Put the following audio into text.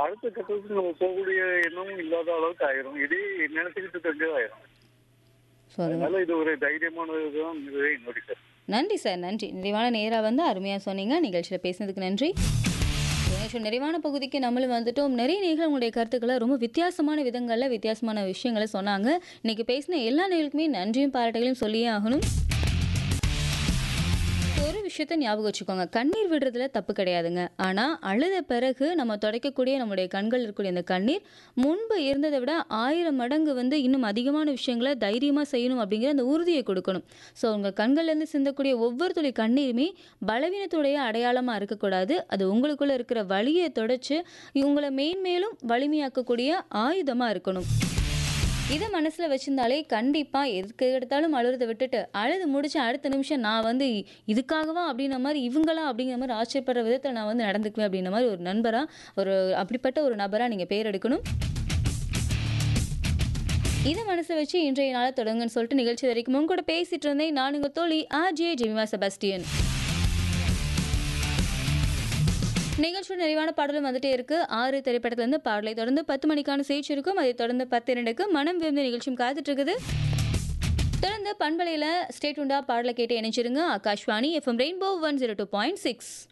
அடுத்த கட்டத்துக்கு நம்ம போகக்கூடிய எண்ணமும் இல்லாத அளவுக்கு ஆயிரும் இதே நினைச்சுக்கிட்டு இருக்க ஆயிரும் ஸோ அது அதனால இது ஒரு தைரியமானதுதான் இதுவே என்னுடைய கருத்து. நன்றி சார் நன்றி நிறைவான நேராக வந்து அருமையாக சொன்னீங்க நிகழ்ச்சியில் பேசினதுக்கு நன்றி நிகழ்ச்சி நிறைவான பகுதிக்கு நம்மளும் வந்துட்டோம் நிறைய நேர்கள் உங்களுடைய கருத்துக்களை ரொம்ப வித்தியாசமான விதங்களில் வித்தியாசமான விஷயங்களை சொன்னாங்க இன்னைக்கு பேசின எல்லா நேர்களுக்குமே நன்றியும் பாராட்டுகளையும் சொல்லியே ஆகணும் ஒரு விஷயத்த ஞாபகம் வச்சுக்கோங்க கண்ணீர் விடுறதுல தப்பு கிடையாதுங்க ஆனால் அழுத பிறகு நம்ம துடைக்கக்கூடிய நம்முடைய கண்கள் இருக்கக்கூடிய அந்த கண்ணீர் முன்பு இருந்ததை விட ஆயிரம் மடங்கு வந்து இன்னும் அதிகமான விஷயங்களை தைரியமாக செய்யணும் அப்படிங்கிற அந்த உறுதியை கொடுக்கணும் ஸோ உங்கள் கண்கள்லேருந்து சிந்தக்கூடிய ஒவ்வொரு துளி கண்ணீருமே பலவீனத்துடைய அடையாளமாக இருக்கக்கூடாது அது உங்களுக்குள்ளே இருக்கிற வலியை தொடச்சு உங்களை மேன்மேலும் வலிமையாக்கக்கூடிய ஆயுதமாக இருக்கணும் இதை மனசில் வச்சிருந்தாலே கண்டிப்பாக எதுக்கு எடுத்தாலும் அழுறதை விட்டுட்டு அழுது முடிச்சு அடுத்த நிமிஷம் நான் வந்து இதுக்காகவா அப்படின்ற மாதிரி இவங்களா அப்படிங்கிற மாதிரி ஆச்சரியப்படுற விதத்தில் நான் வந்து நடந்துக்குவேன் அப்படின்ற மாதிரி ஒரு நண்பராக ஒரு அப்படிப்பட்ட ஒரு நபராக நீங்கள் பேர் எடுக்கணும் இதை மனசை வச்சு இன்றைய நாளை தொடங்குன்னு சொல்லிட்டு நிகழ்ச்சி வரைக்கும் உங்க கூட பேசிட்டு இருந்தேன் நான் உங்கள் தோழி ஆர்ஜே ஜெமிமா செபாஸ்டியன் நிகழ்ச்சியோட நிறைவான பாடலும் வந்துட்டே இருக்கு ஆறு திரைப்படத்துல இருந்து பாடலை தொடர்ந்து பத்து மணிக்கான செய்தி இருக்கும் அதை தொடர்ந்து பத்து இரண்டுக்கு மனம் விருந்த நிகழ்ச்சியும் காத்துட்டு இருக்குது தொடர்ந்து பண்பலையில் ஸ்டேட் உண்டா பாடலை கேட்டு இணைச்சிருங்க Akashvani FM rainbow one zero two point six